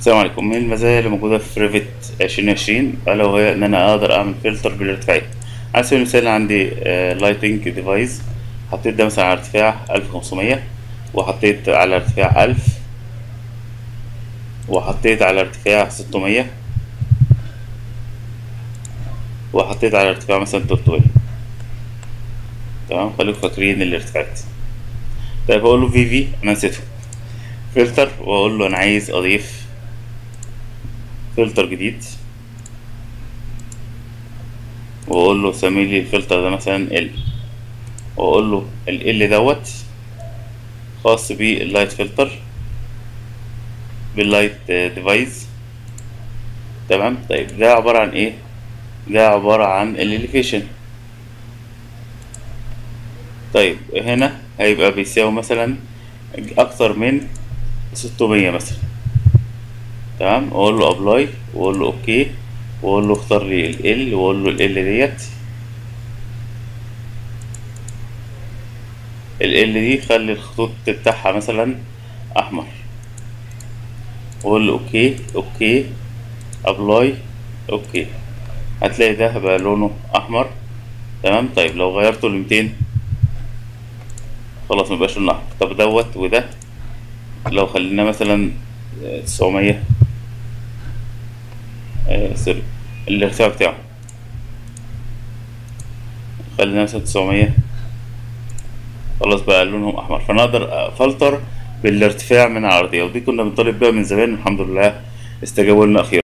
السلام عليكم من المزايا اللي موجودة في ريفت عشرين عشرين ألا وهي إن أنا أقدر أعمل فلتر بالارتفاعية على سبيل المثال عندي لايتنج ديفايس حطيت ده مثلا على ارتفاع ألف وخمسمية وحطيت على ارتفاع ألف وحطيت على ارتفاع ستمية وحطيت على ارتفاع مثلا تلتمية تمام خليكم فاكرين الارتفاعات طيب أقول له في في أنا نسيته فلتر وأقول له أنا عايز أضيف فلتر جديد واقول له سمي لي الفلتر ده مثلا ال واقول له ال ال دوت خاص باللايت فلتر باللايت ديفايس تمام طيب ده عبارة عن ايه ده عبارة عن الاليفيشن طيب هنا هيبقى بيساوي مثلا اكتر من ستمية مثلا تمام اقول له ابلاي واقول له اوكي واقول له اختار لي ال واقول له ال ديت ال دي خلي الخطوط بتاعها مثلا احمر واقول له اوكي اوكي ابلاي اوكي هتلاقي ده بقى لونه احمر تمام طيب لو غيرته لميتين خلاص مبقاش لونه احمر طب دوت وده لو خلينا مثلا تسعمية آه سوري الارتفاع بتاعه خلينا مثلا تسعمية خلاص بقى لونهم احمر فانا اقدر افلتر بالارتفاع من العرضية ودي كنا بنطالب بيها من زمان الحمد لله استجابوا لنا اخيرا